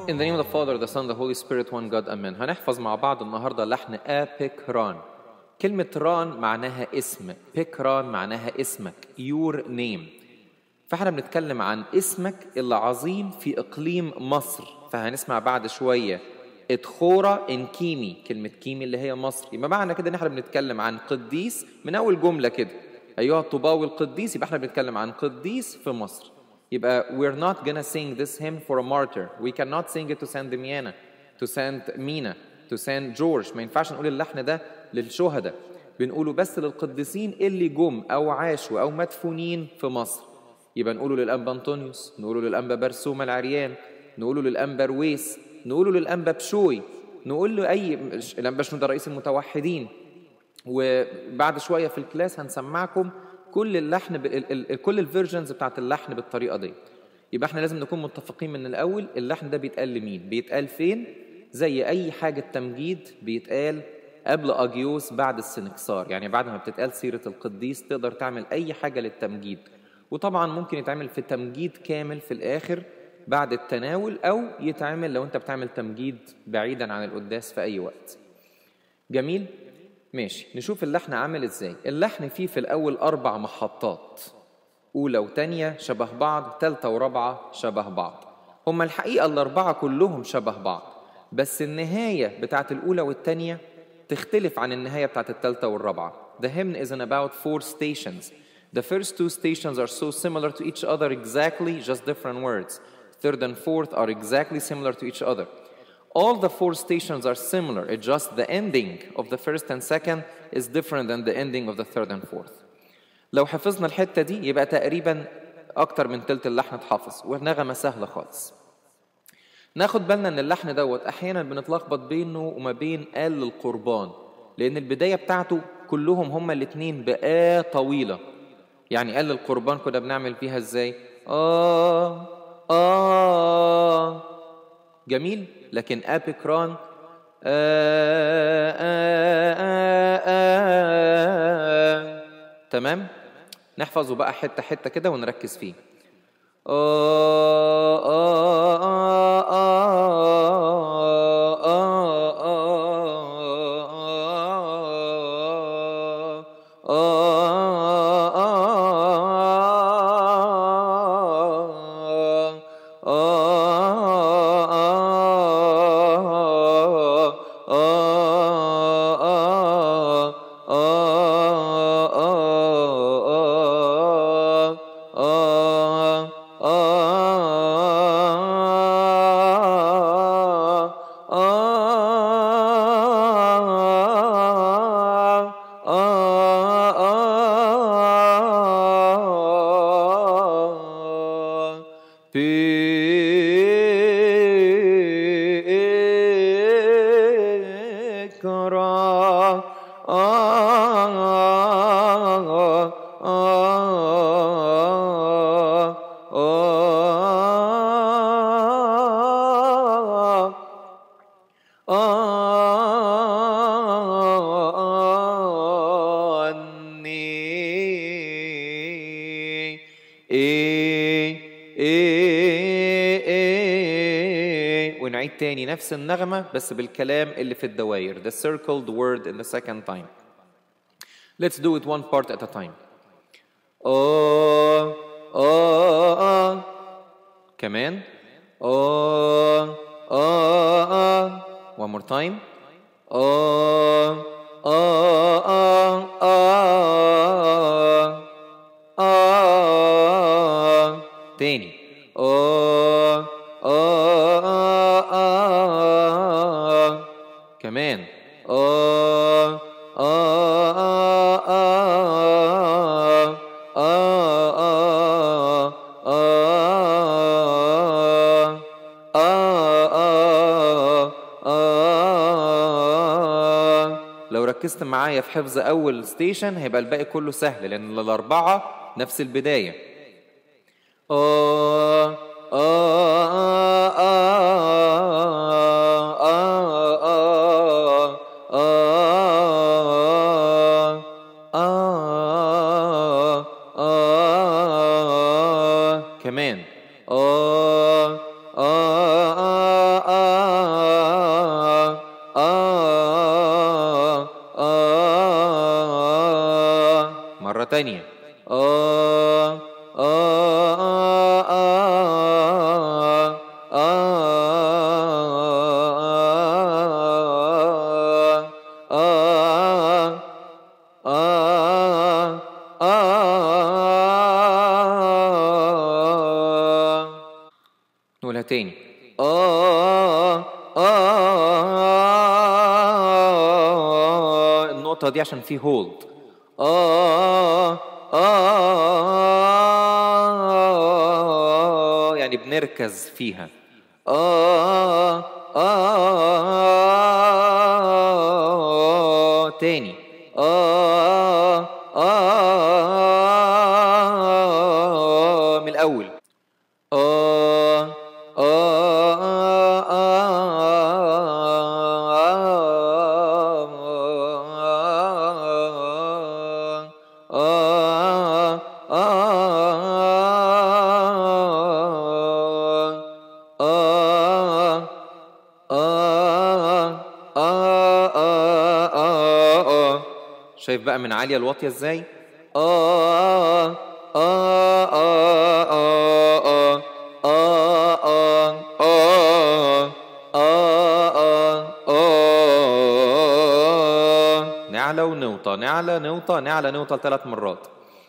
In the name of the Father, the Son, the Holy Spirit, one God, Amen. هنحفظ مع بعض النهاردة لحن أبيكران. كلمة ران معناها اسم، بيكران معناها اسمك، your name. فاحنا بنتكلم عن اسمك العظيم في إقليم مصر، فهنسمع بعد شوية ادخورة ان كيمي، كلمة كيمي اللي هي مصر، يبقى معنى كده إن احنا بنتكلم عن قديس من أول جملة كده. أيها الطوباوي القديس يبقى احنا بنتكلم عن قديس في مصر. يبقى we're not gonna sing this hymn for a martyr we cannot sing it to Saint Damiana to Saint Mina to Saint George ما ينفعش نقول اللحن ده للشهداء بنقوله بس للقديسين اللي جم أو عاشوا أو مدفونين في مصر يبقى نقوله للأنبا أنطونيوس نقوله للأنبا برسوم العريان نقوله للأنبا رويس نقوله للأنبا بشوي نقول له أي الأنبا شنودة رئيس المتوحدين وبعد شوية في الكلاس هنسمعكم كل اللحن ب... ال... ال... كل الفيرجنز بتاعت اللحن بالطريقه دي يبقى احنا لازم نكون متفقين من الاول اللحن ده بيتقال لمين بيتقال فين زي اي حاجه تمجيد بيتقال قبل اجيوس بعد السنكسار يعني بعد ما بتتقال سيره القديس تقدر تعمل اي حاجه للتمجيد وطبعا ممكن يتعمل في تمجيد كامل في الاخر بعد التناول او يتعمل لو انت بتعمل تمجيد بعيدا عن القداس في اي وقت جميل ماشي نشوف اللحن عامل ازاي اللحن فيه في الاول اربع محطات اولى وتانية شبه بعض تالتة ورابعة شبه بعض هما الحقيقة الاربعة كلهم شبه بعض بس النهاية بتاعت الاولى والتانية تختلف عن النهاية بتاعت التالتة والرابعة The hymn is in about four stations The first two stations are so similar to each other exactly just different words Third and fourth are exactly similar to each other all the four stations are similar. It's just the ending of the first and second is different than the ending of the third and fourth. لو حفظنا الحتة دي يبقى تقريبا أكتر من تلت اللحن اتحفظ ونغمة سهلة خالص. ناخد بالنا إن اللحن دوت أحيانا بنتلخبط بينه وما بين آل القربان لأن البداية بتاعته كلهم هما الاتنين بآ طويلة. يعني آل القربان كنا بنعمل فيها إزاي؟ آه آه جميل لكن ابيكران آه آه آه آه تمام نحفظه بقى حته حته كده ونركز فيه آه آه آه ونعيد تاني نفس النغمة بس بالكلام اللي في الدواير the circled word in the second time let's do it one part at a time آه آه آه كمان آه آه آه one more time آه آه آه آه آه تاني آه آه آه كمان آه آه آه آه آه آه لو ركزت معايا في حفظ أول ستيشن هيبقى الباقي كله سهل لأن الأربعة نفس البداية آه آه آه آه آه آه آه كمان آه آه نقولها تاني النقطة دي عشان في هولد يعني بنركز فيها تاني من الأول شايف بقى من عالية الواطية ازاي؟ نعلى ونوطى نعلى نوطى نعلى نوطى ثلاث مرات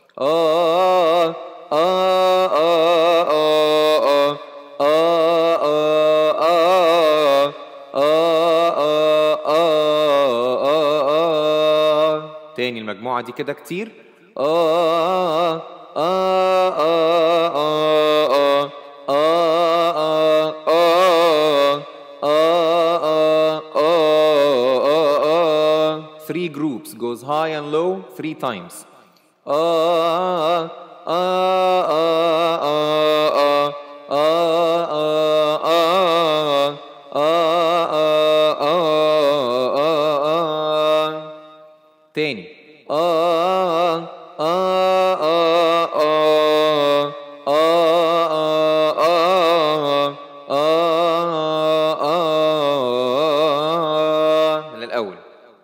تاني المجموعة دي كده كتير Three groups goes high and low three times. تاني من الأول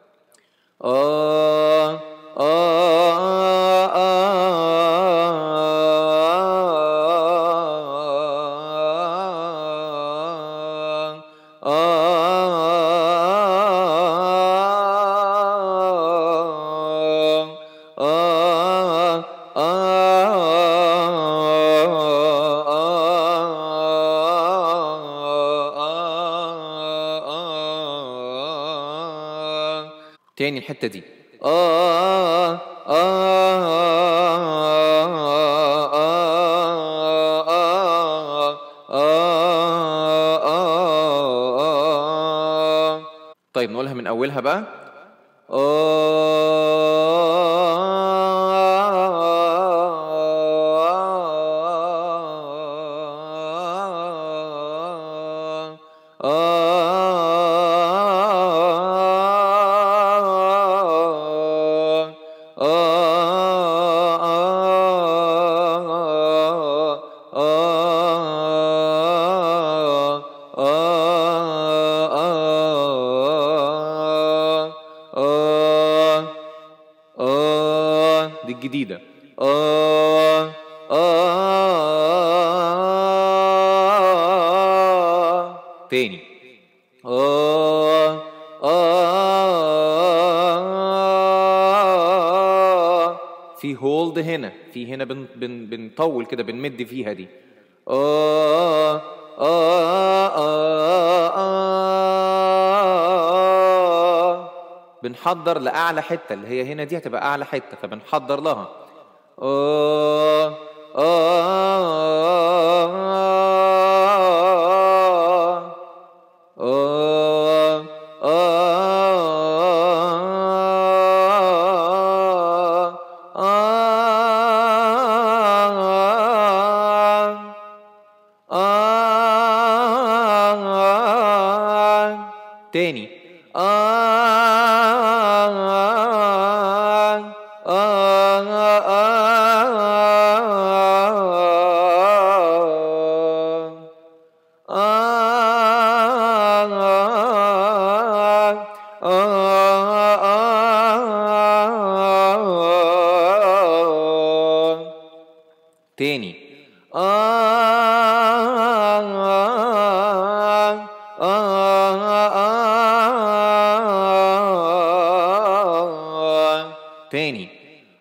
تاني الحتة دي طيب نقولها من أولها بقى دي الجديدة تاني في هولد هنا في هنا بن بن بنطول كده بنمد فيها دي بنحضر لأعلى حتة اللي هي هنا دي هتبقى أعلى حتة فبنحضر لها تاني تاني تاني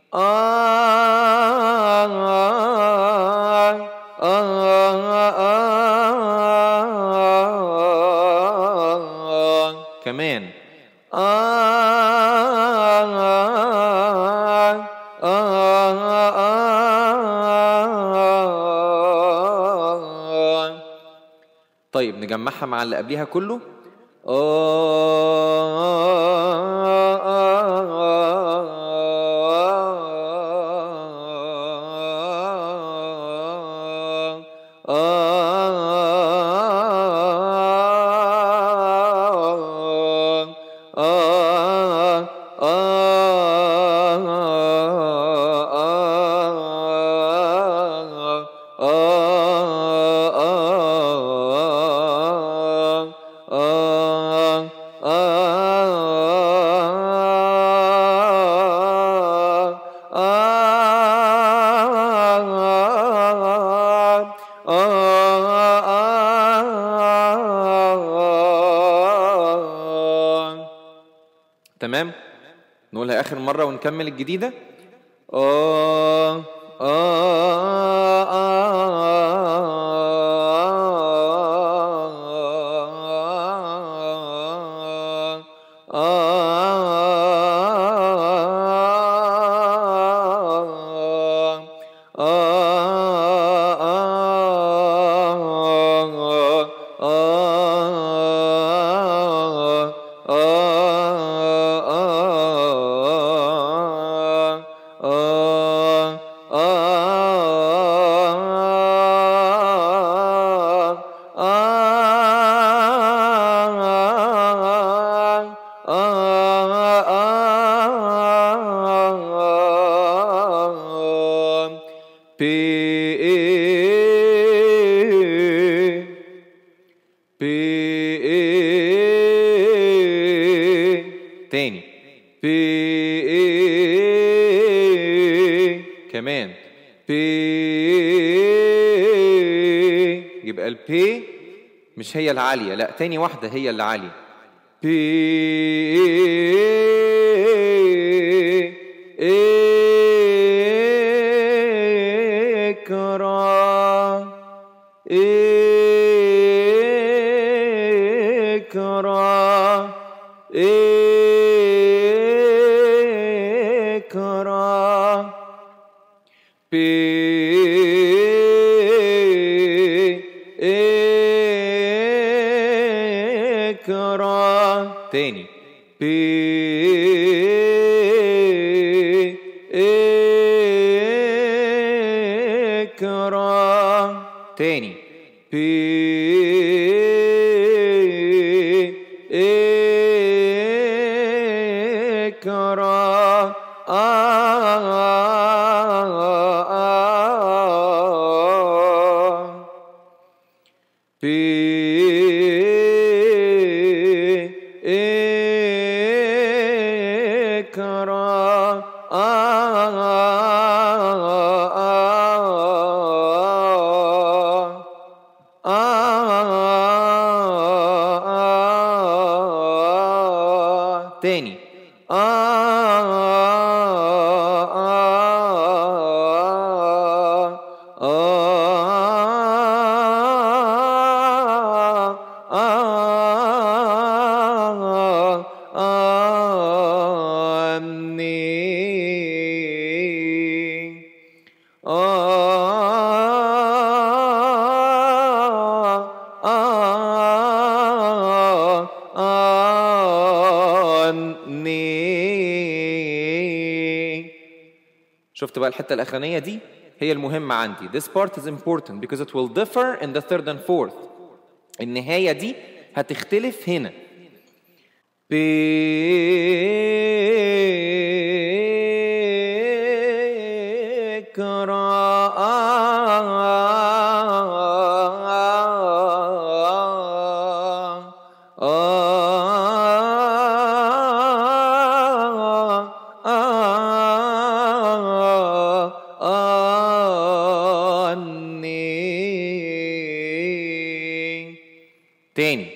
كمان طيب نجمعها مع اللي قبليها كله تمام نقولها آخر مرة ونكمل الجديدة آه آه تاني كمان يبقى البي مش هي العالية لا تاني واحدة هي اللي عالية إكرا إكرا إكرا إكرا تاني إكرا تاني إكرا إكرا تاني شفت بقى الحتة الأخرانية دي هي المهمة عندي this part is important because it will differ in the third and fourth النهاية دي هتختلف هنا تاني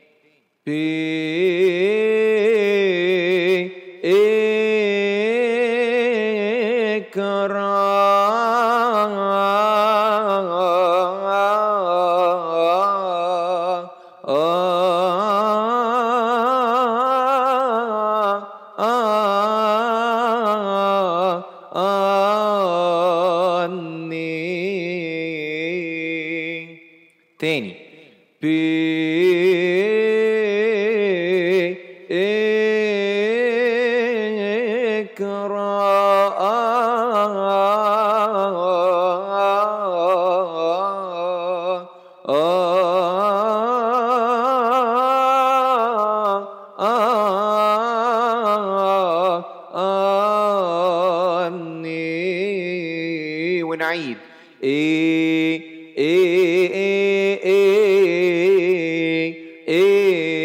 تاني ونعيد إيه إيه إيه إيه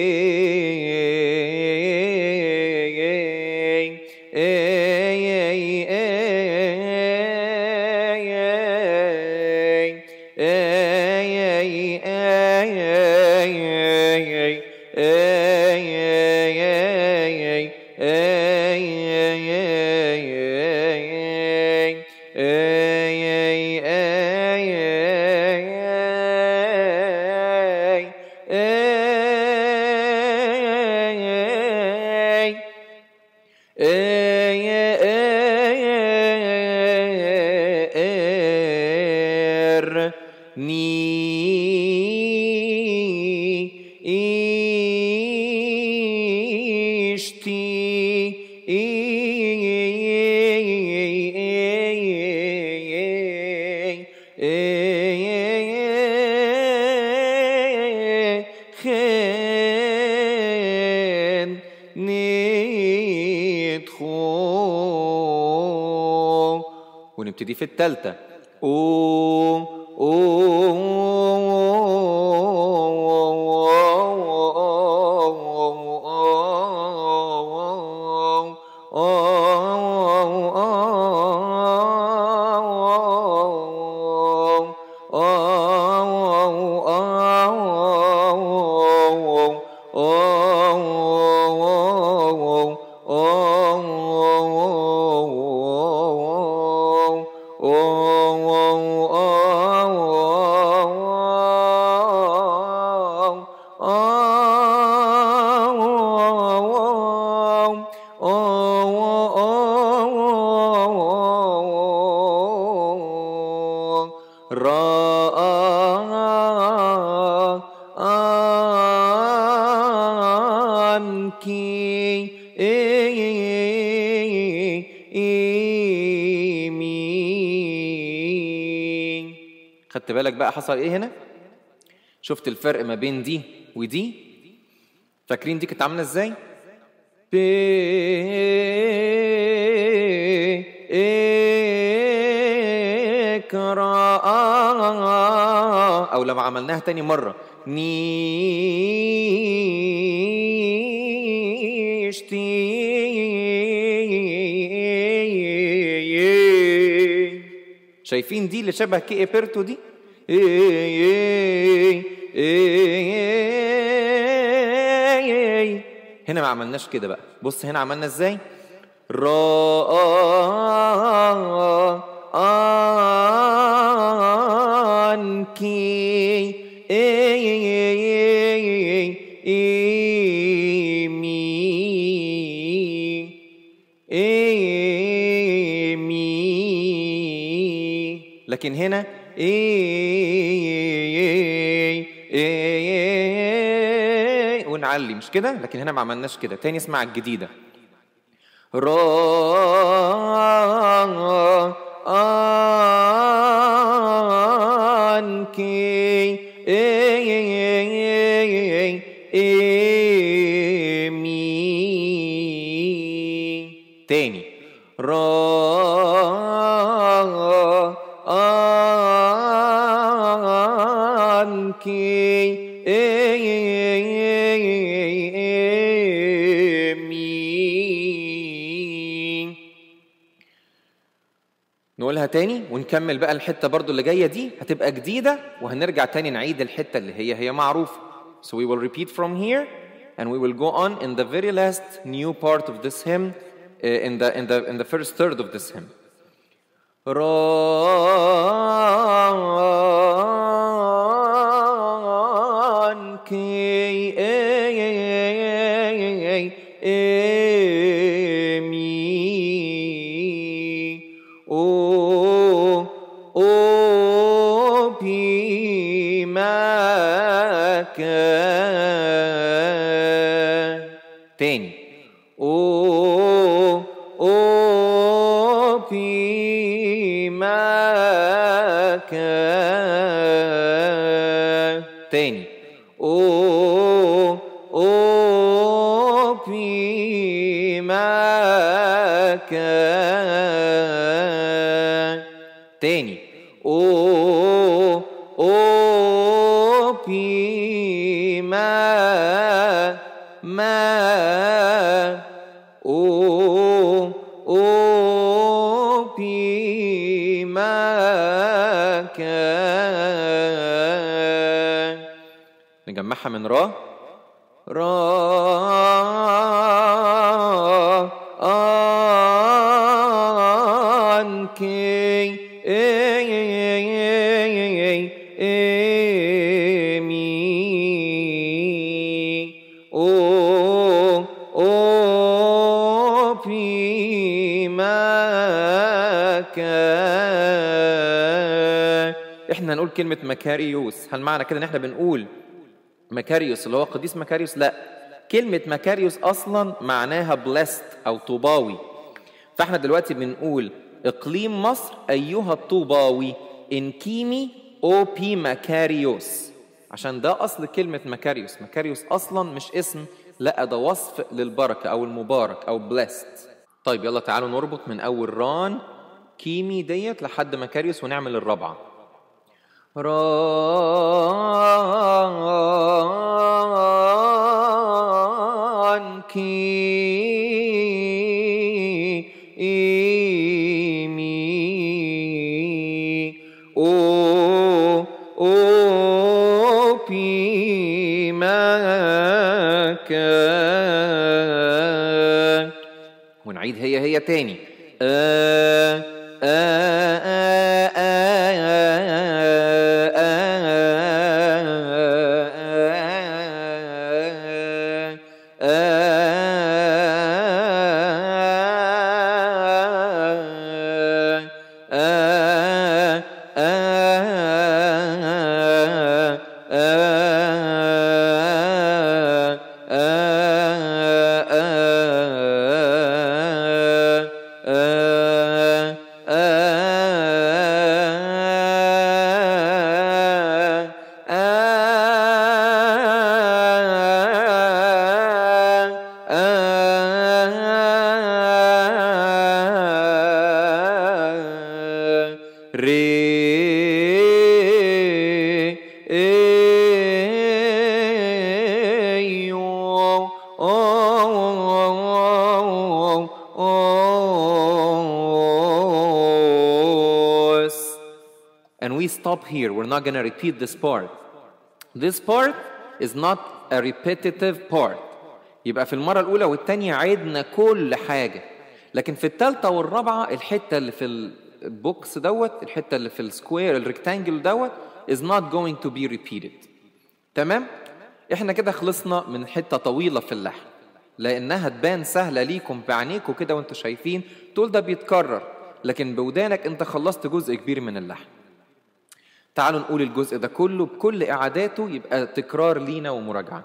er ni ishti chen ندخل ونبتدي في التالتة أو عنك إيمين خدت بالك بقى حصل ايه هنا شفت الفرق ما بين دي ودي فاكرين دي كانت عامله ازاي اقرا او لما عملناها تاني مره نيشتي شايفين دي اللي شبه كي بيرتو دي هنا ما عملناش كده بقى بص هنا عملنا ازاي را عنك إيمي إيمي لكن هنا إيه ونعلي مش كده لكن هنا ما عملناش كده تاني اسمع الجديدة را عنك إيمي تاني را عنك إيمي نقولها تاني ونكمل بقى الحتة برضو اللي جاية دي هتبقى جديدة وهنرجع تاني نعيد الحتة اللي هي هي معروفة So we will repeat from here and we will go on in the very last new part of this hymn, uh, in, the, in, the, in the first third of this hymn. Ranki emi o o بماك تاني او او بماك تاني او او بماك تاني او او بما ما او او بما كان نجمعها من را را أنكي إيمي أو أو بما كان احنا هنقول كلمة مكاريوس هل معنى كده ان احنا بنقول مكاريوس اللي هو قديس مكاريوس لا كلمة مكاريوس أصلا معناها بلست أو طوباوي فاحنا دلوقتي بنقول إقليم مصر أيها الطوباوي إنكيمي أو بي مكاريوس عشان ده أصل كلمة مكاريوس مكاريوس أصلا مش اسم لا ده وصف للبركة أو المبارك أو بلست طيب يلا تعالوا نربط من أول ران كيمي ديت لحد مكاريوس ونعمل الرابعة رانكي إيمي أو أو بما كان ونعيد هي هي تاني آه آه آه And we stop here. We're not going to repeat this part. This part is not a repetitive part. يبقى في المرة الأولى والتانية عدنا كل حاجة. لكن في التالتة والرابعة الحتة اللي في البوكس دوت الحتة اللي في السكوير الريكتانجل دوت is not going to be repeated. تمام؟ احنا كده خلصنا من حتة طويلة في اللحن. لأنها تبان سهلة ليكم بعينيكم كده وانتوا شايفين تقول ده بيتكرر لكن بودانك انت خلصت جزء كبير من اللحن. تعالوا نقول الجزء ده كله بكل إعاداته يبقى تكرار لينا ومراجعة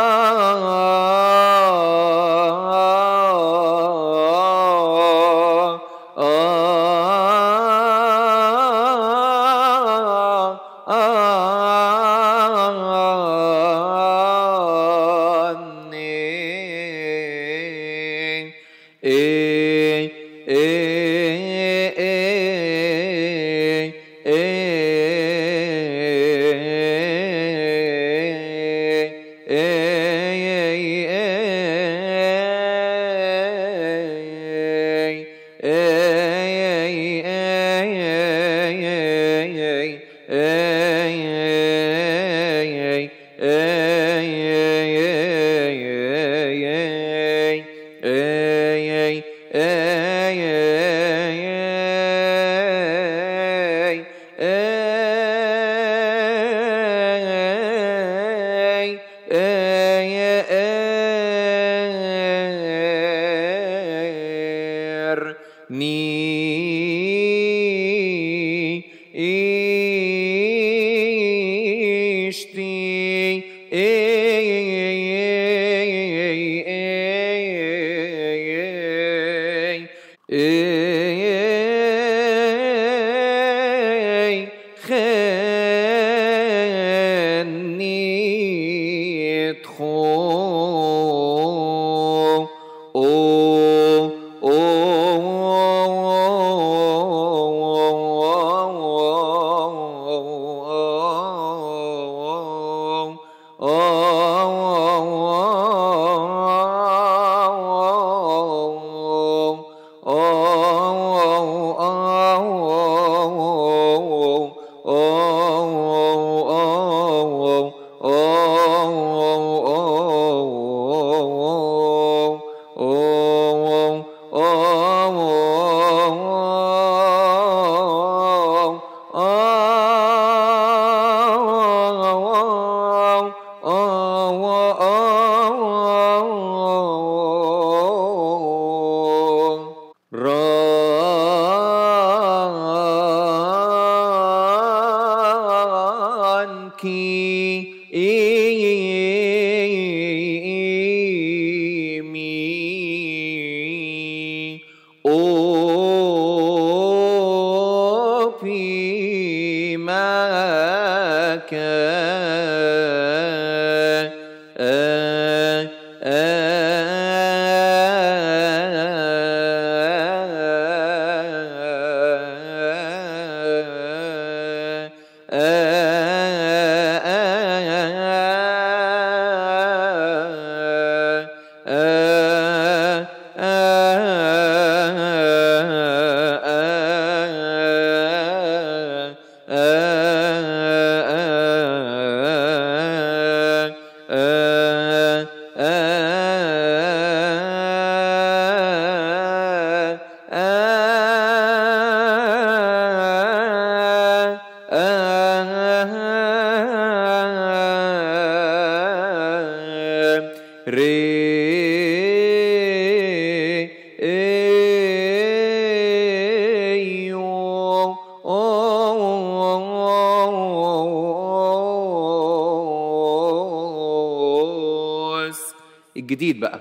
الجديد بقى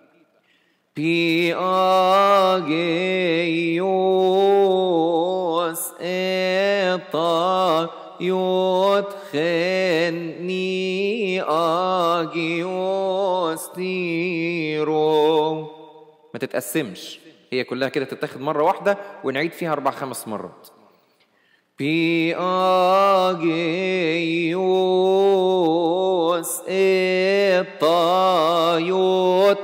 بياجيوس اطا يدخلني اجيوس تيرو ما تتقسمش هي كلها كده تتاخد مرة واحدة ونعيد فيها أربع خمس مرات بياجيوس الطايوت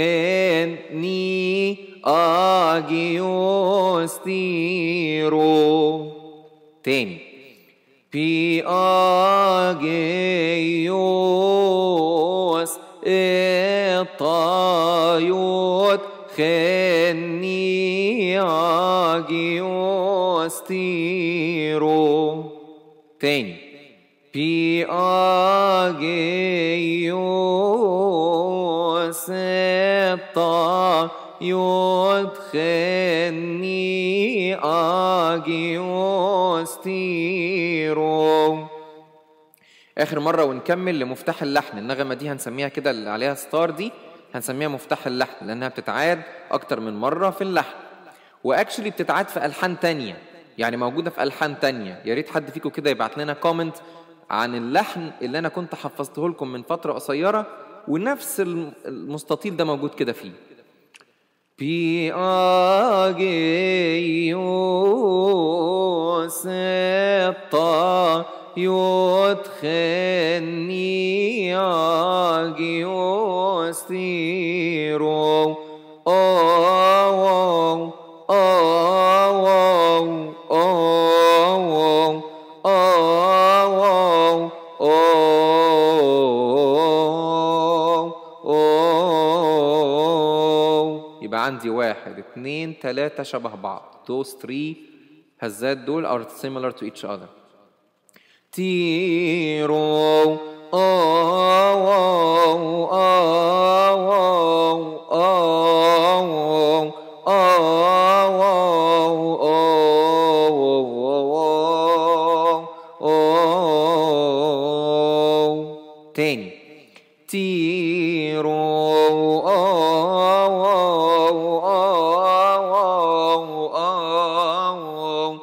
خني اجيوس تيرو تاني بياجيوس الطايوت خني اجيوس تيرو تاني بياجيوس الطا يدخلني اجيوس تيرو اخر مره ونكمل لمفتاح اللحن النغمه دي هنسميها كده اللي عليها ستار دي هنسميها مفتاح اللحن لانها بتتعاد اكتر من مره في اللحن واكشلي بتتعاد في الحان تانية يعني موجوده في الحان تانية يا ريت حد فيكم كده يبعت لنا كومنت عن اللحن اللي انا كنت حفظته لكم من فتره قصيره ونفس الم- المستطيل ده موجود كده فيه بأجيوستا يدخلني أجيوستيرو أوو أوو أوو أوو أوو يبقى عندي واحد اتنين تلاتة شبه بعض those three هزات دول are similar to each other تيرو أوو أوو أوو أوو تاني تيرو أوو أوو أوو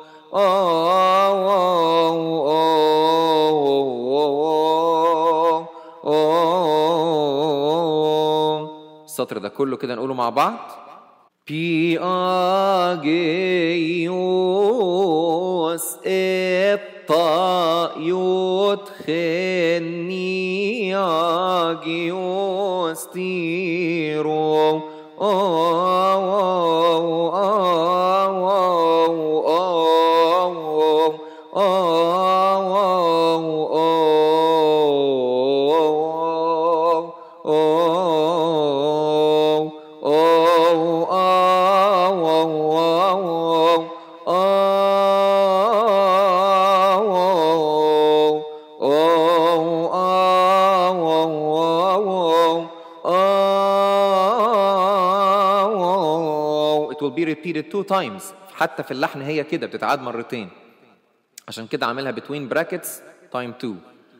أوو السطر ده كله كده نقوله مع بعض بأجيوس إبطا يدخلني أجيوس تيرو it will be repeated two times حتى في اللحن هي كده بتتعاد مرتين عشان كده عاملها between brackets time two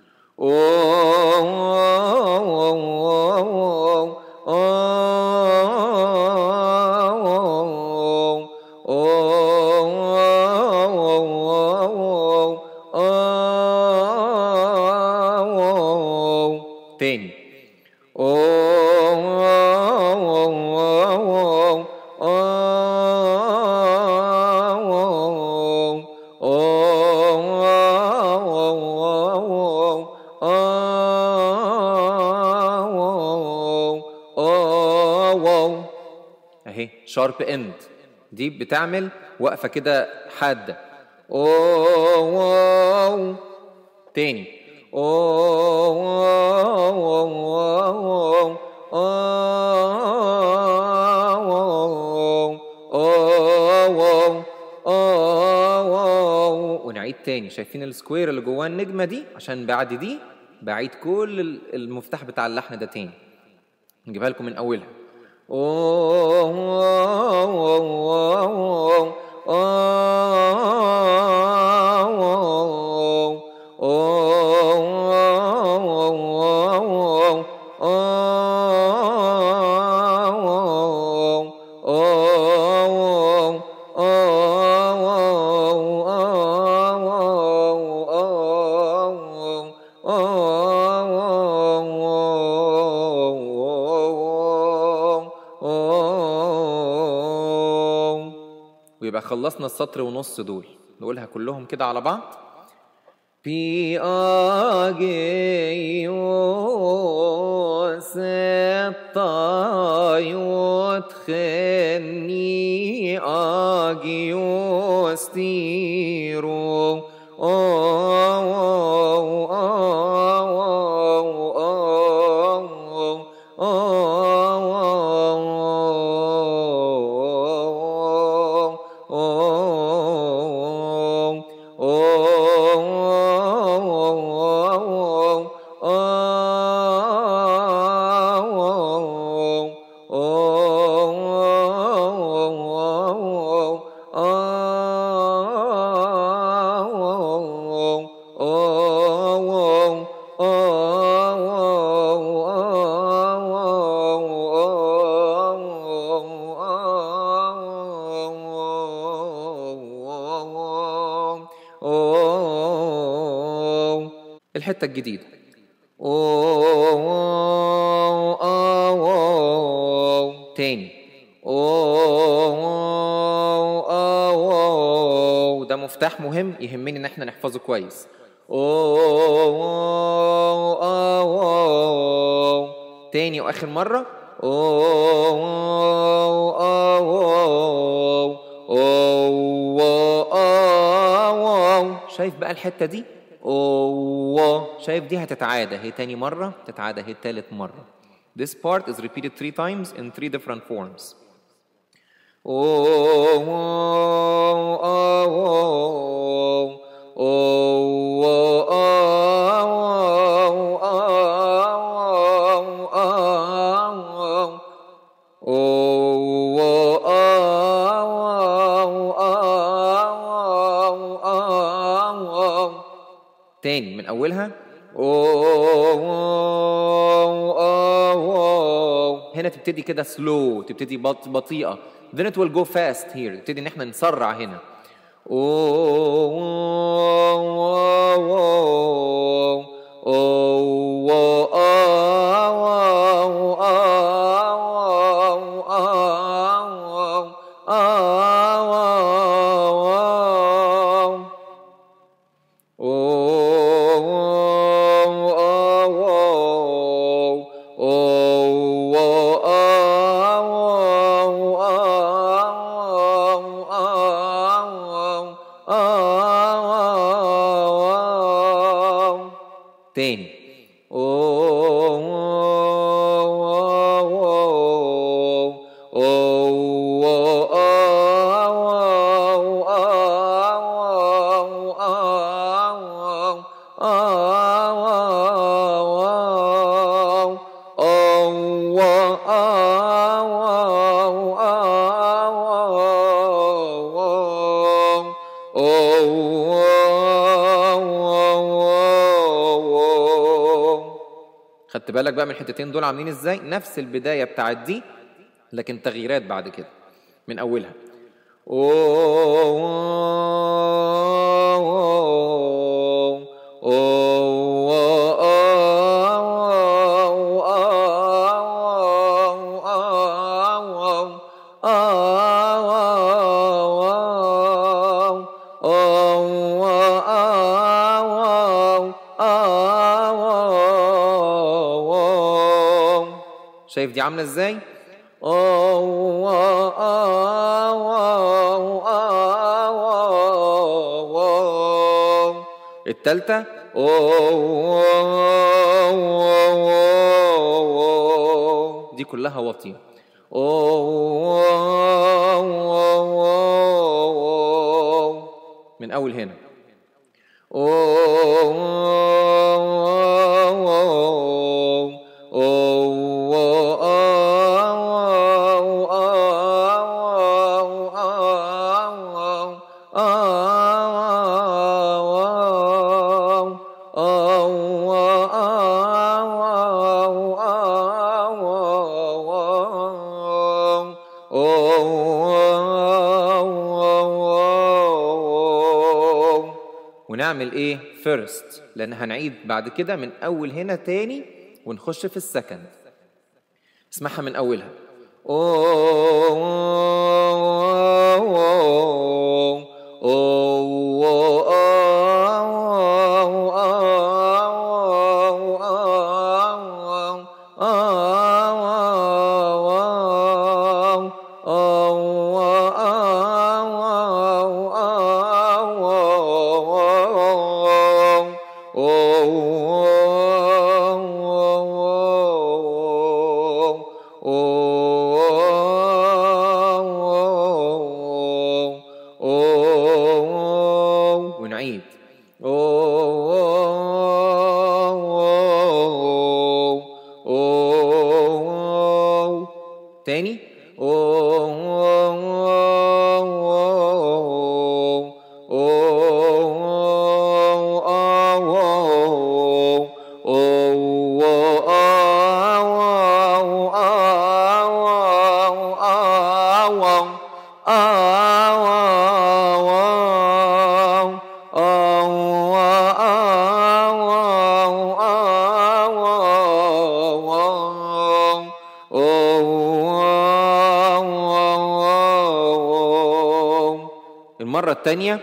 تاني اهي شارب اند دي بتعمل وقفه كده حاده تاني ونعيد تاني شايفين السكوير اللي جواه النجمه دي عشان بعد دي بعيد كل ال- المفتاح بتاع اللحن ده تاني نجيبها لكم من اولها ويبقى خلصنا السطر ونص دول نقولها كلهم كده على بعض بأجيوس يدخلني أجيوس تيرو الحتة الجديدة أو أو أو تاني أو أو أو وده مفتاح مهم يهمني ان احنا نحفظه كويس أو أو أو تاني واخر مرة أو أو أو أو شايف بقى الحتة دي أو شايف دي هتتعادى هي تاني مرة تتعادى هي تالت مرة This part is repeated three times in three different forms تاني من أولها هنا تبتدي كده slow تبتدي بط بطيئة then it will go fast here تبتدي إن احنا نسرع هنا تاني خدت بالك بقى من الحتتين دول عاملين ازاي نفس البدايه بتاعت دي لكن تغييرات بعد كده من اولها شايف دي عامله ازاي التالتة دي كلها واطية من أول هنا ونعمل ايه فيرست لان هنعيد بعد كده من اول هنا تاني ونخش في السكند اسمعها من اولها ونعيد تاني المرة التانية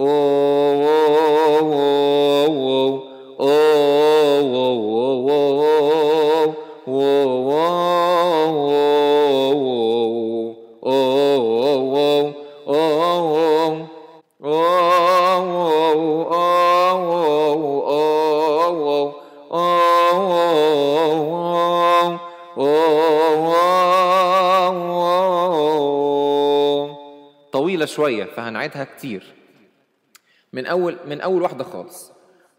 طويلة شوية فهنعيدها كتير من أول من أول واحدة خالص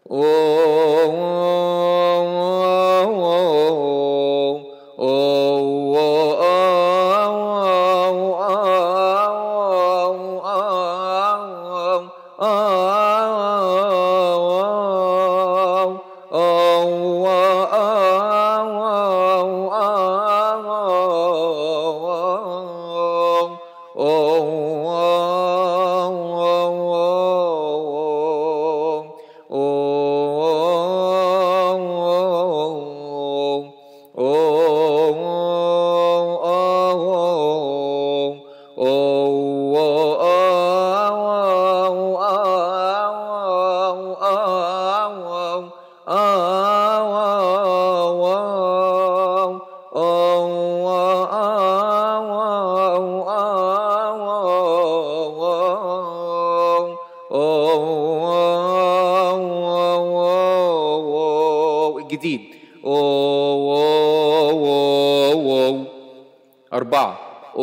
الجديد أربعة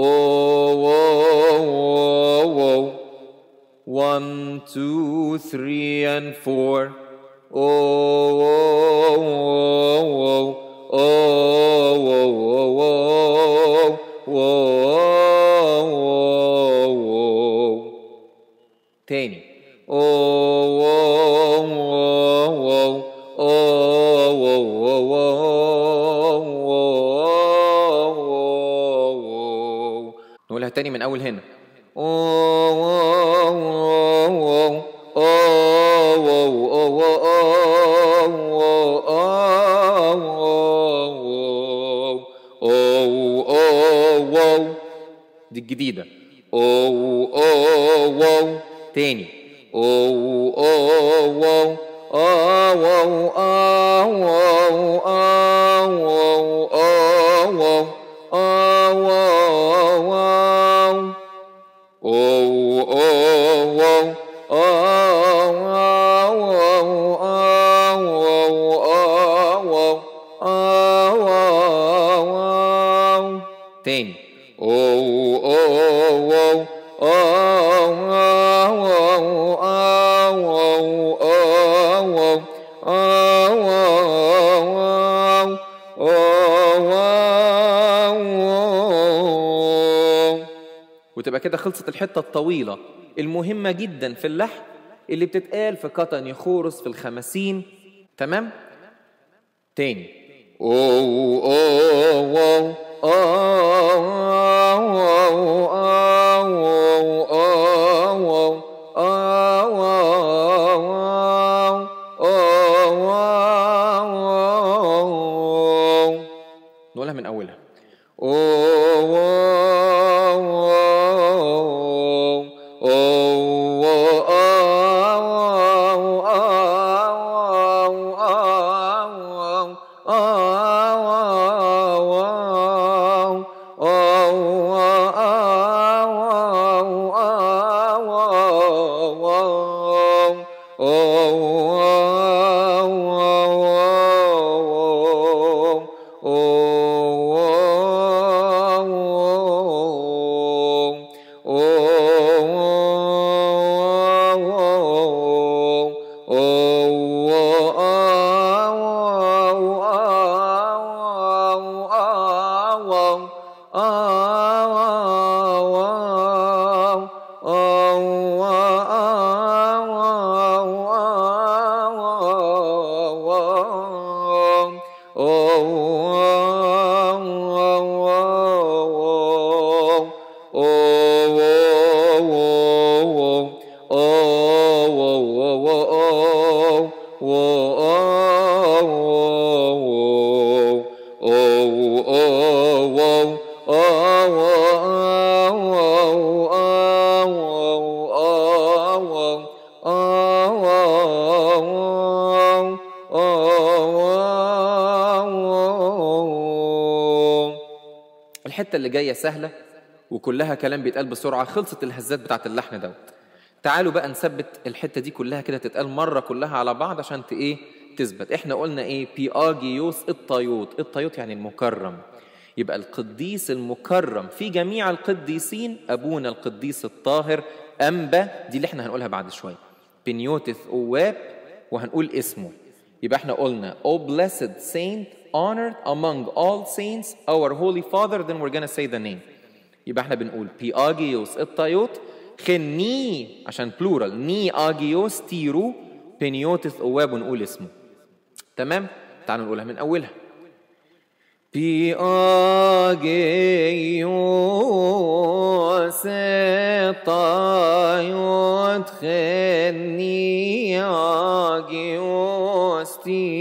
One, two, three, and four. Oh, oh, oh, oh, oh, oh, oh, oh, oh. تاني أوه أوه أوه أوه أوه أوه نقولها تاني من أول هنا دي الجديدة أوه أوه أوه تاني أوه أوه أوه أوه أوه أوه أوه أوه تاني وتبقى كده خلصت الحته الطويله المهمه جدا في اللحن اللي بتتقال في قطن يخورس في الخمسين تمام تاني أوه أوه أوه نقولها من أولها الحتة اللي جاية سهلة وكلها كلام بيتقال بسرعة خلصت الهزات بتاعت اللحن دوت تعالوا بقى نثبت الحتة دي كلها كده تتقال مرة كلها على بعض عشان ت ايه تثبت احنا قلنا ايه بياجيوس الطيوط الطيوط يعني المكرم يبقى القديس المكرم في جميع القديسين ابونا القديس الطاهر انبا دي اللي احنا هنقولها بعد شويه بنيوتث اواب وهنقول اسمه يبقى احنا قلنا O blessed saint honored among all saints our holy father then we're gonna say the name يبقى احنا بنقول بياجيوس الطيوط خني عشان بلورال ني اجيوس تيرو بنيوتث اواب ونقول اسمه تمام تعالوا نقولها من اولها بياجيوس الطيوط خني اجيوس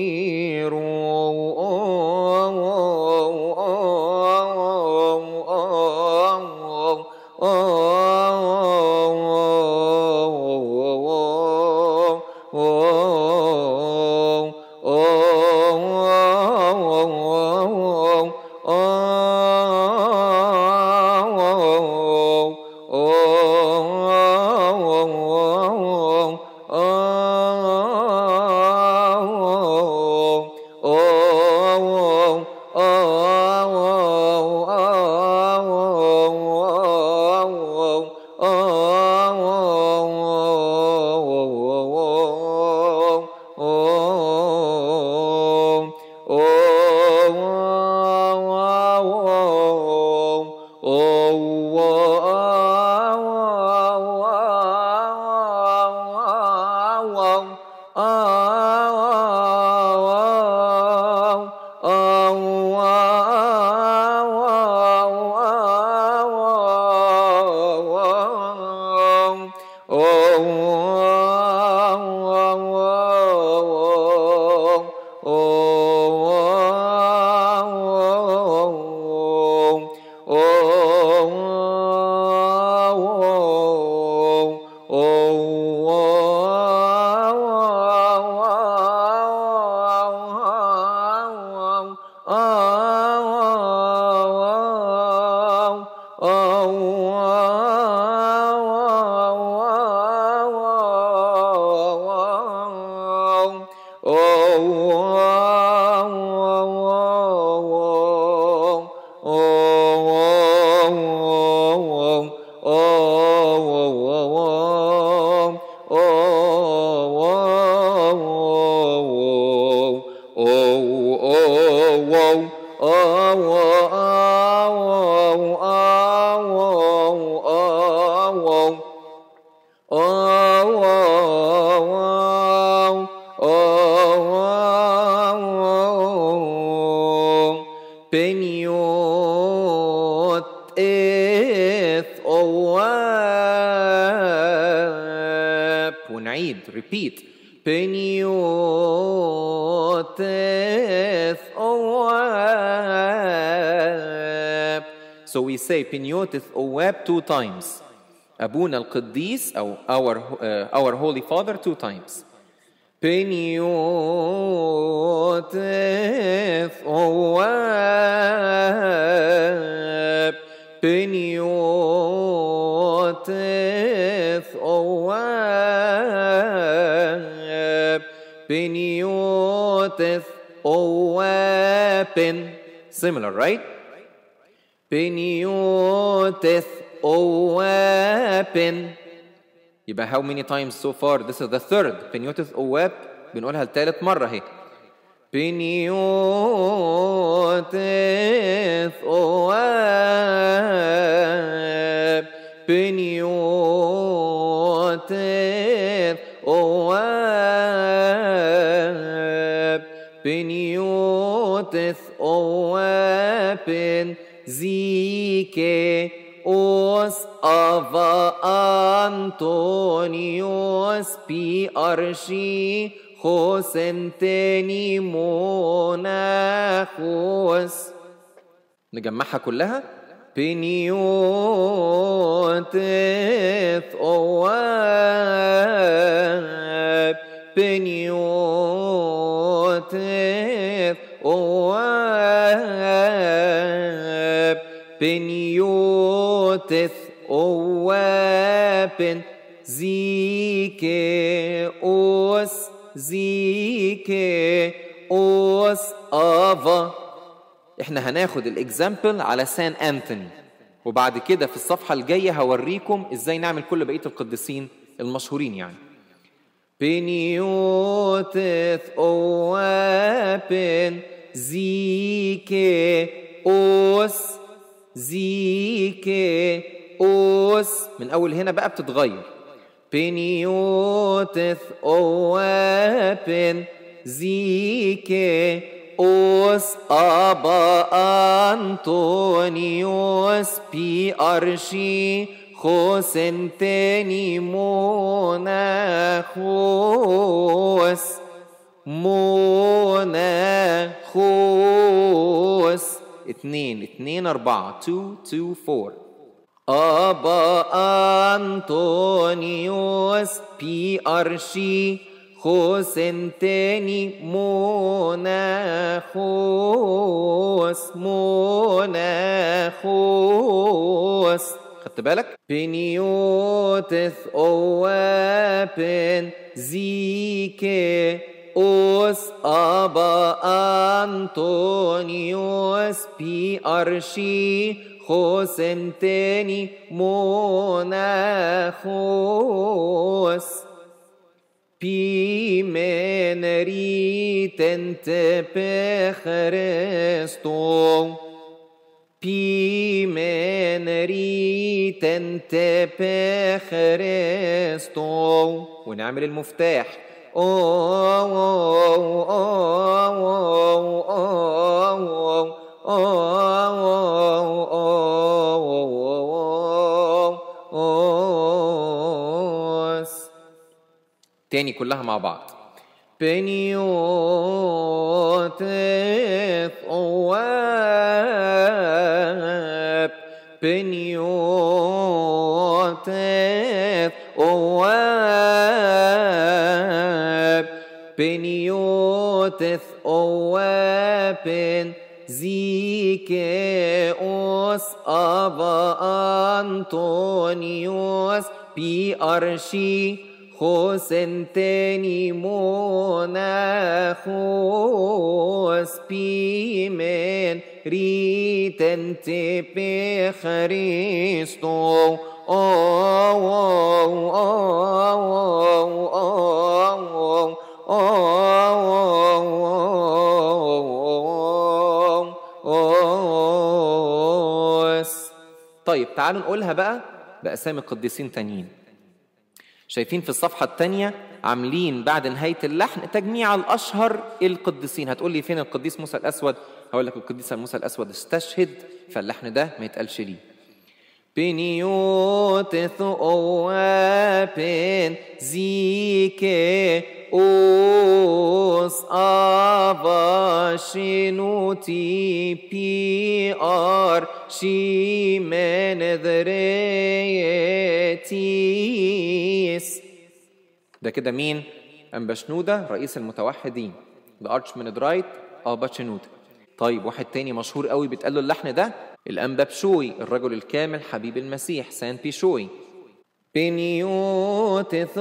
بنيوت إث أواب ونعيد repeat بنيوت إث أواب So we say بنيوت أواب two times أبونا القديس أو our, uh, our holy father two times بنيوتث أواب بنيوتث أواب بنيوتث أواب similar right بنيوتث أواب يبقى how many times so far this is the third بنيوتث أواب بنقولها الثالث مرة اهي بنيوتث أواب بنيوتث أواب بنيوتث أواب زيكي Os ava Antonios pi arshi خسنتني مناخوس نجمعها كلها بنيوتث أواب بنيوتث أواب بنيوتث أوابن زيكي أوس زيكي أوس أفا احنا هناخد الاكزامبل على سان انثوني وبعد كده في الصفحة الجاية هوريكم ازاي نعمل كل بقية القديسين المشهورين يعني بنيوتث أوابن زيكي أوس زيكي أوس من أول هنا بقى بتتغير بنيوتث أوابن زيكي أوس أبا أنطونيوس بي أرشي خوسنتني موناخوس موناخوس اتنين اتنين أربعة تو تو فور أبا أنطونيوس بي أرشي خوسنتني موناخوس موناخوس خدت بالك بنيوتث أوابن زيكي أوس أبا أنطونيوس بي أرشي خوسنتني موناخوس بي من ريتنت بخرستو بي من ريتنت بخرستو ونعمل المفتاح أو أو أو أو أو تاني كلها مع بعض بنيوت أواب بنيوت أواب بنيوت أواب زيكيوس أبا أنطونيوس بي أرشي خوسنتني موناخوس بيمن ريتنت بخريستو أو أو أو أو أو طيب تعالوا نقولها بقى بأسامي قديسين تانيين شايفين في الصفحة التانية عاملين بعد نهاية اللحن تجميع الأشهر القديسين هتقول لي فين القديس موسى الأسود هقول لك القديس موسى الأسود استشهد فاللحن ده ما يتقالش ليه بنيوتث أوابن زيكي أوس أبا شنوتي بي أر شي من ذريتيس ده كده مين؟ أنبشنودة رئيس المتوحدين ده أرش من درايت أبا شنودة طيب واحد تاني مشهور قوي بيتقال له اللحن ده الأنبا بشوي الرجل الكامل حبيب المسيح سان بيشوي بنيوتث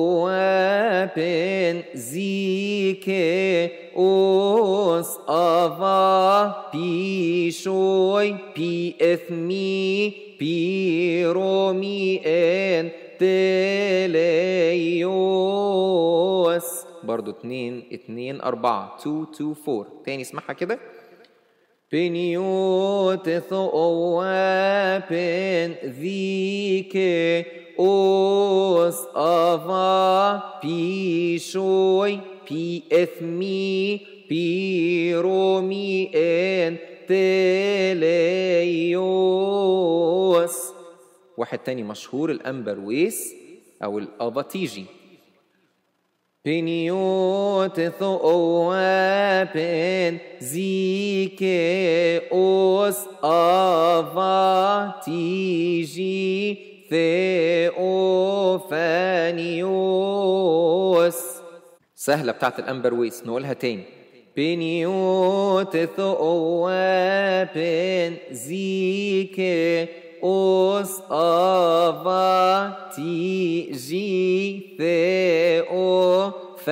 أوابن زيكي أوس أفا بيشوي بي إثمي بي رومي إن تليوس برضو اتنين اتنين أربعة تو تو فور تاني اسمعها كده بنيوتث أوابن ذيكي أوس أفا بيشوي بي إثمي بي رومي إن تليوس واحد تاني مشهور الأمبرويس أو الأباتيجي بنيوتث أوابن زيكي أوس أفا تيجي ثيوفانيوس سهلة بتاعت الأمبرويس نقولها تاني بنيوت ثوابن زيكي أوس أفاتي جي ثيو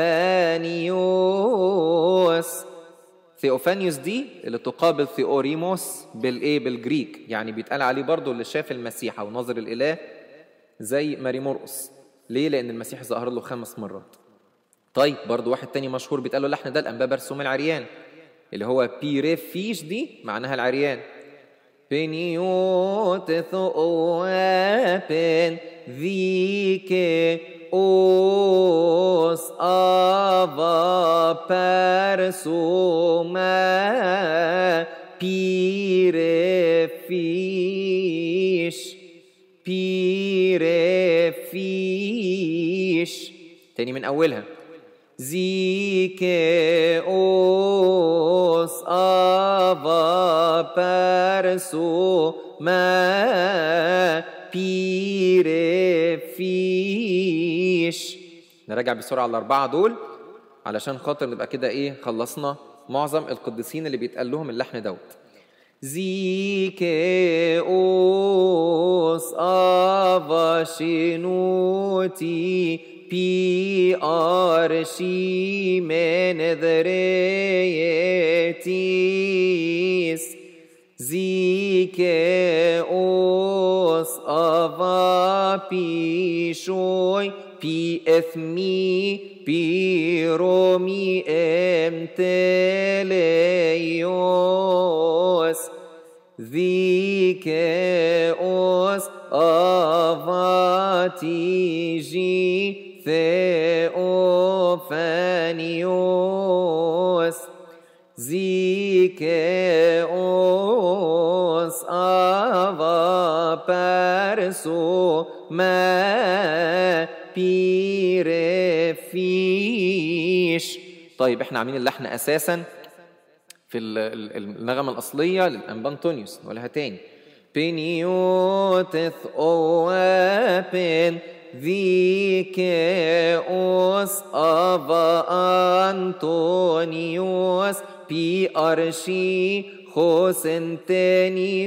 فانيوس ثيوفانيوس دي اللي تقابل ثيوريموس بالايه بالجريك يعني بيتقال عليه برضو اللي شاف المسيح او ناظر الاله زي ماري مرقس ليه لان المسيح ظهر له خمس مرات طيب برضو واحد تاني مشهور بيتقال له اللحن ده الانبا برسوم العريان اللي هو بيريفيش دي معناها العريان بنيوت ثوابن ذيك اوس افا برسوما بيريفيش بيريفيش تاني من أولها زيك أوس أفا برسو ما بيريفيش نراجع بسرعة الأربعة دول علشان خاطر نبقى كده إيه خلصنا معظم القديسين اللي بيتقال لهم اللحن دوت زيك اوس افاشينوتي بي ارشي من ذريتيس زيك اوس افا بيشوي بي اثمي بي رومي امتليوس ذيك اوس افاتي جي ثيوفانيوس زيك اوس افا برسو ما بيرفيش طيب احنا عاملين اللحن اساسا في ال- ال- النغمة الأصلية للأنبا أنطونيوس نقولها تاني بنيوتث أوابن ذيك أوس أبا أنطونيوس بي أرشي خوسنتني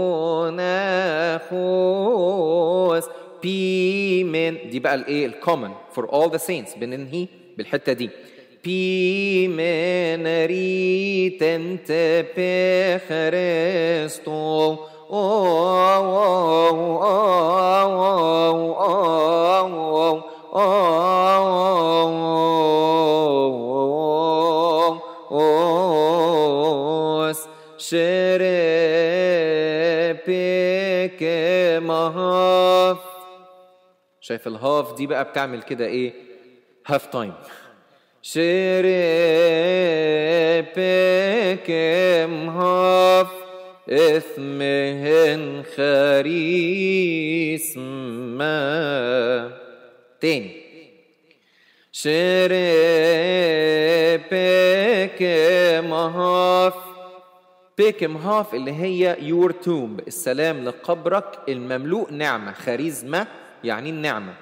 مناخوس بي من دي بقى الايه الكومن فور اول ذا سينتس بننهي بالحته دي بي من ريتن بخريستو شربك مهاف شايف الهاف دي بقى بتعمل كده ايه هاف تايم شربك مهاف اسمهن خريس ما تاني شربك مهاف بيك مهاف اللي هي يور تومب السلام لقبرك المملوء نعمة خريزمة يعني النعمة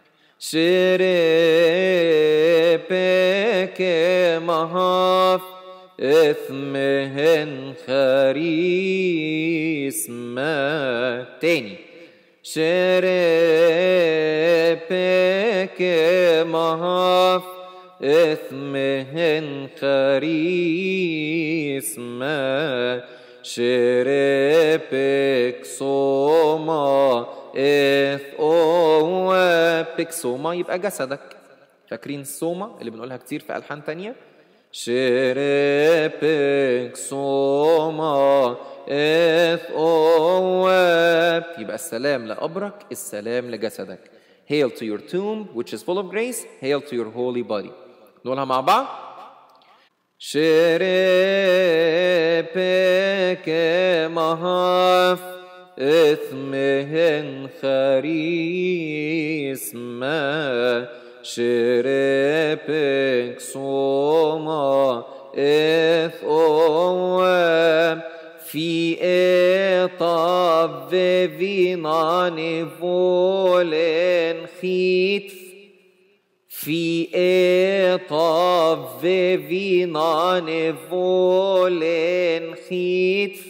شربك مهاف اثمهن خريسما تاني شربك مهاف اثمهن خريسما شربك صوما إث أوى بيكسوما يبقى جسدك فاكرين السوما اللي بنقولها كتير في ألحان تانية شربك صوما إث أوى يبقى السلام لقبرك السلام لجسدك Hail to your tomb which is full of grace Hail to your holy body نقولها مع بعض شربك مهاف اثمهن خريسما شربك صوما اث أوام في اطاب فينان فولن خيتف Fi etav vinane volen chitf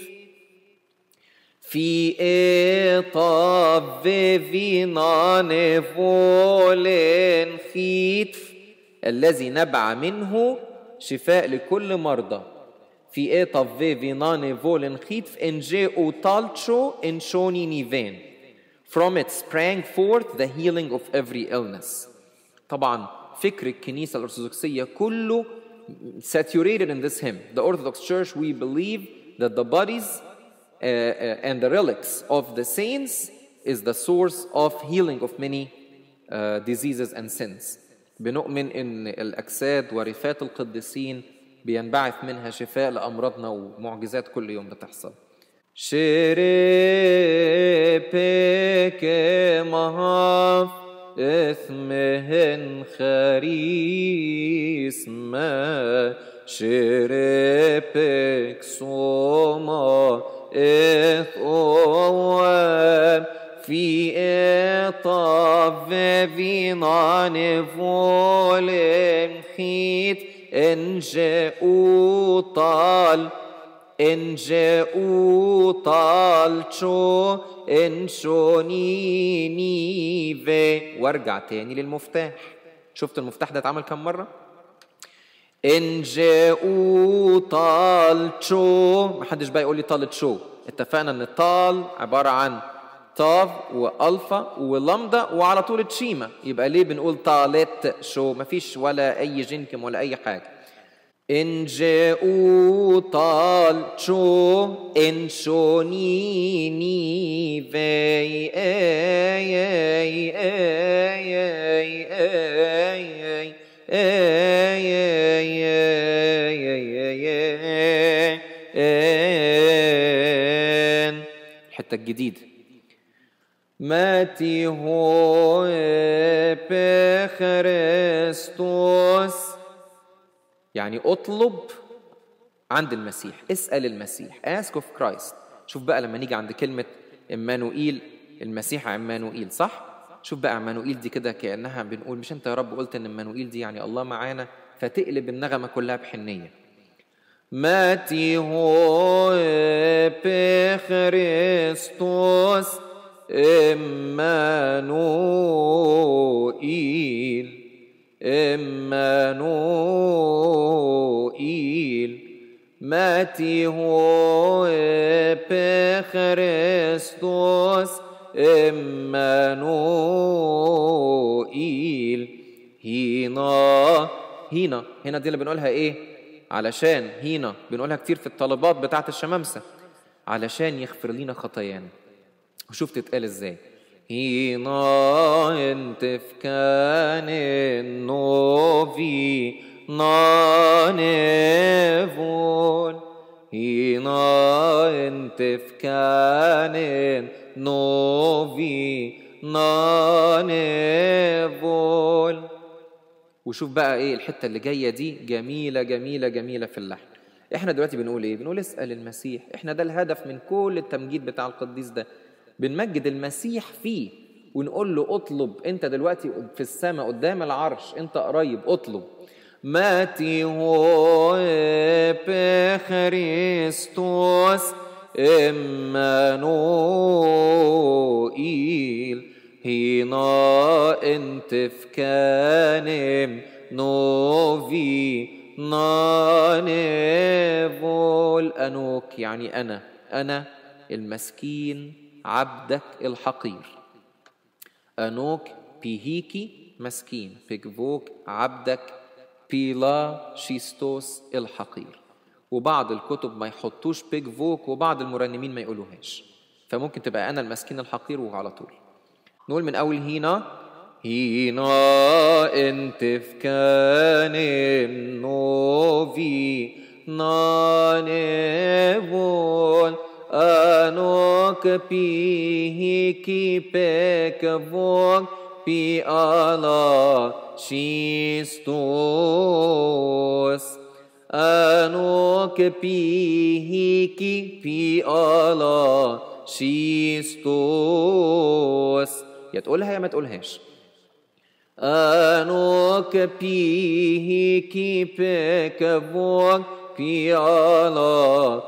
في إطاب فينان فولن خيتف الذي نبع منه شفاء لكل مرضى في إطاب فينان فولن خيتف إن جاء طالتشو إن شوني نيفين From it sprang forth the healing of every illness طبعا فكر الكنيسة الأرثوذكسية كله saturated in this hymn. The Orthodox Church, we believe that the bodies uh, uh, and the relics of the saints is the source of healing of many uh, diseases and sins. بنؤمن ان الاجساد ورفات القديسين بينبعث منها شفاء لامراضنا ومعجزات كل يوم بتحصل. شريبك مهاف اسمهن خريسما شريبك صوما إثوان في إطاف فينان فولن خيت إن جاءوا طال إن جاءوا طال شو إن شوني نيفي وارجع تاني للمفتاح شفت المفتاح ده اتعمل كم مرة؟ إن جاءوا طال شو محدش بقى يقول لي طالت شو اتفقنا ان طال عبارة عن تاف والفا ولامدا وعلى طول تشيما يبقى ليه بنقول طالت شو مفيش ولا اي جنكم ولا اي حاجة إن جاءوا طال شو إن شوني ني في أي أي أي أي أي الحتة الجديدة ماتي هو بخريستوس يعني اطلب عند المسيح اسأل المسيح ask of Christ شوف بقى لما نيجي عند كلمة إمانوئيل المسيح عمانوئيل صح؟ شوف بقى عمانوئيل دي كده كأنها بنقول مش أنت يا رب قلت إن إمانوئيل دي يعني الله معانا فتقلب النغمة كلها بحنية ماتي هو بخريستوس إمانوئيل إمانوئيل ماتي هو بخريستوس إمانوئيل هنا هنا هنا دي اللي بنقولها ايه علشان هنا بنقولها كتير في الطلبات بتاعت الشمامسة علشان يغفر لنا خطايانا وشوف تتقال ازاي هنا انت في كان النوفي نانفون هنا انت في كان نوفي نانفون وشوف بقى ايه الحته اللي جايه دي جميله جميله جميله في اللحن احنا دلوقتي بنقول ايه بنقول اسال المسيح احنا ده الهدف من كل التمجيد بتاع القديس ده بنمجد المسيح فيه ونقول له اطلب انت دلوقتي في السماء قدام العرش انت قريب اطلب ماتي هو بخريستوس إمانوئيل هنا انت في كانم نوفي نانفول أنوك يعني أنا أنا المسكين عبدك الحقير أنوك بيهيكي مسكين بيكفوك عبدك بيلا شيستوس الحقير وبعض الكتب ما يحطوش بيج فوك وبعض المرنمين ما يقولوهاش فممكن تبقى انا المسكين الحقير وعلى طول نقول من اول هنا هنا انت في كان نوفي نانبون انوك بيهيكي بيك فوق بي على شيستوس انوك بيهيكي بي على شيستوس يا تقولها يا ما تقولهاش Anok pihi kipekavok piala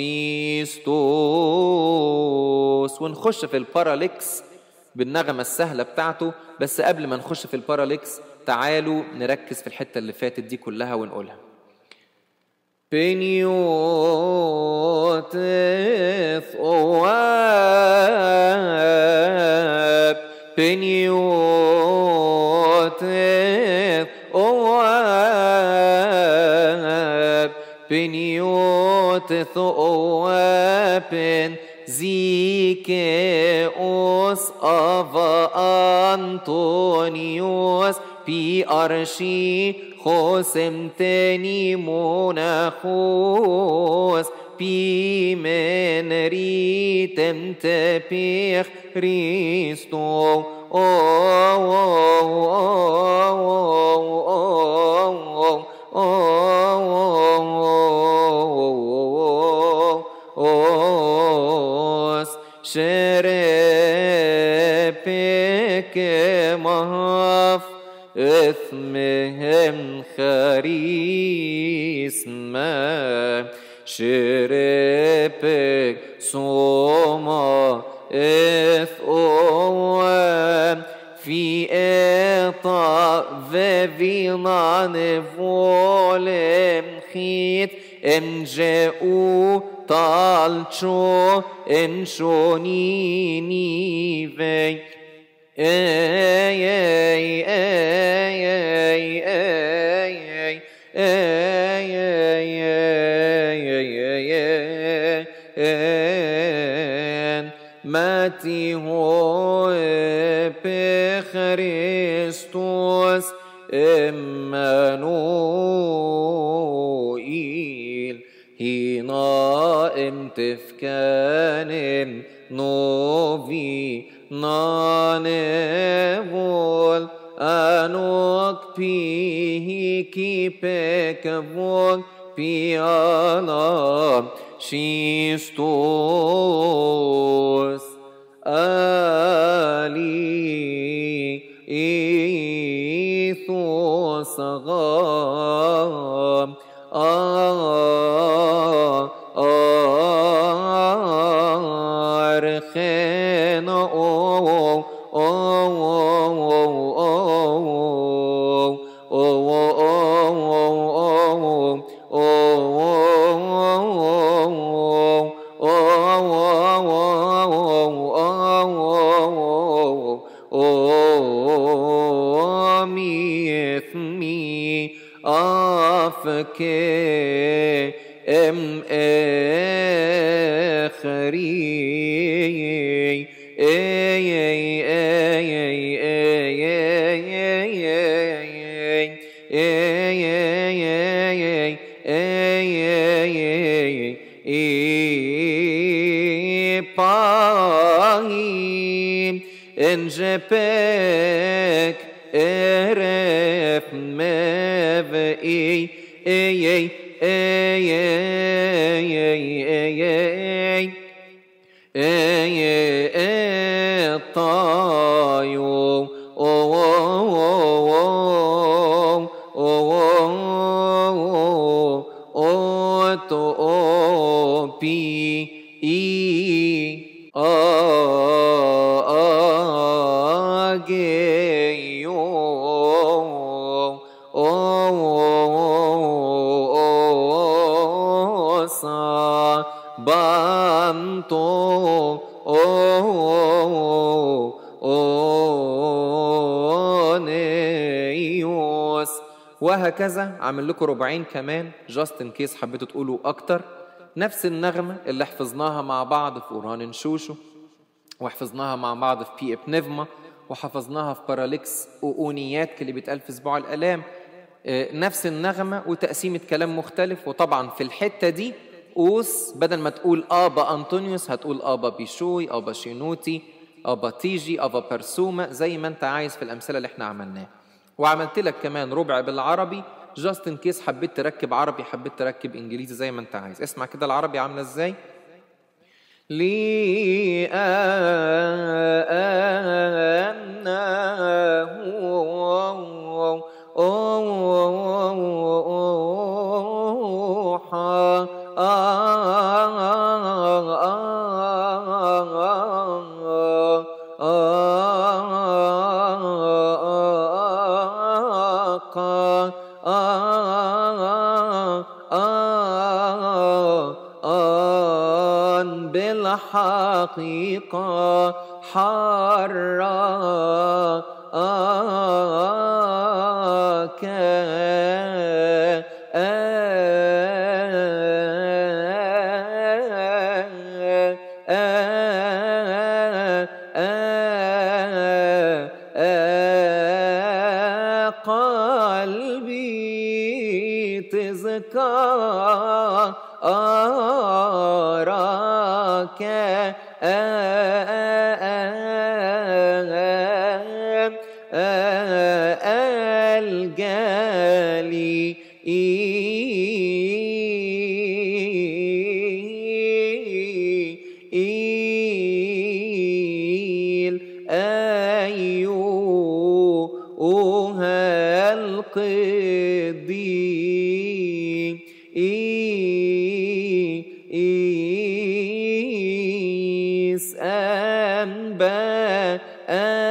شيستوس ونخش في الباراليكس بالنغمة السهلة بتاعته بس قبل ما نخش في الباراليكس تعالوا نركز في الحتة اللي فاتت دي كلها ونقولها بنيوتث أواب بنيوتث أواب بنيوتث أواب زيكيوس أفا أنطونيوس بي أرشي خسمتني مناخوس بي من ريتم تبيخ ريستو شربك مهف اثمهم خريسما شربك صوما اثوام في اطا وفينان فولم خيت ان جاءوا طالشو ان شونيني في اي اي اي اي اي اي ماتي هو بخريستوس إمانوئيل هنا امتفكان نوفي نانفول أنوك بيه كي بكفول بيالا شيستوس آلي إيثوس غام آه أرخين أو ميثمي أفكي ام اخري اي اي اي اي اي اي باهي ان جبك ارف مبئي اي اي اي اي اي اي اي طايو او او تو او بي اي اجيو sa banto اونيوس وهكذا عامل لكم ربعين كمان جاست ان كيس حبيتوا تقولوا اكتر نفس النغمه اللي حفظناها مع بعض في اوران شوشو وحفظناها مع بعض في بي ابنفما وحفظناها في باراليكس وأونيات اللي بيتقال في اسبوع الالام نفس النغمة وتقسيمة كلام مختلف وطبعا في الحتة دي أوس بدل ما تقول آبا أنطونيوس هتقول آبا بيشوي آبا شينوتي آبا تيجي آبا برسومة زي ما أنت عايز في الأمثلة اللي احنا عملناها وعملت لك كمان ربع بالعربي جاست ان كيس حبيت تركب عربي حبيت تركب انجليزي زي ما انت عايز اسمع كده العربي عامله ازاي لأنه حقيقة حراك قلبي تذكرك الجالي إيل أيها القديس أنبأ